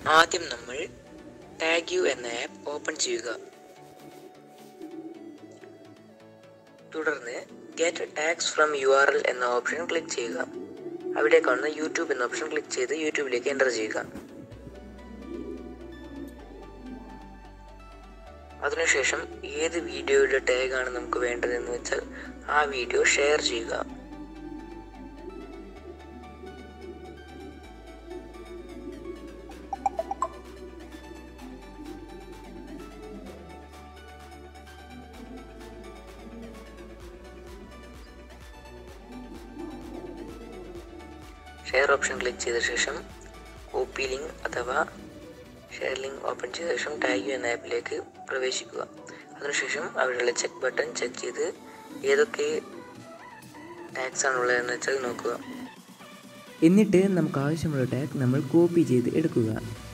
ആദ്യം നമ്മൾ tag you എന്ന ആപ്പ് ഓപ്പൺ ചെയ്യുക തുടർന്ന് get tags from U R L എന്ന ഓപ്ഷൻ ക്ലിക്ക് ചെയ്യുക അവിടെ കാണുന്ന യൂട്യൂബ് എന്ന ഓപ്ഷൻ ക്ലിക്ക് ചെയ്ത് യൂട്യൂബിലേക്ക് എൻ്റർ ചെയ്യുക അതിനുശേഷം ഏത് വീഡിയോയുടെ ടാഗാണ് നമുക്ക് വേണ്ടതെന്ന് വെച്ചാൽ ആ വീഡിയോ ഷെയർ ചെയ്യുക ഷെയർ ഓപ്ഷൻ ക്ലിക്ക് ചെയ്ത ശേഷം കോപ്പി ലിങ്ക് അഥവാ ഷെയർ ലിങ്ക് ഓപ്പൺ ചെയ്ത ശേഷം ടാഗ് യു എന്ന ആപ്പിലേക്ക് പ്രവേശിക്കുക അതിനുശേഷം അവിടെയുള്ള ചെക്ക് ബട്ടൺ ചെക്ക് ചെയ്ത് ഏതൊക്കെ ടാഗ്സ് ആണുള്ളതെന്ന് വെച്ചാൽ നോക്കുക എന്നിട്ട് നമുക്ക് ആവശ്യമുള്ള ടാഗ് നമ്മൾ കോപ്പി ചെയ്ത് എടുക്കുക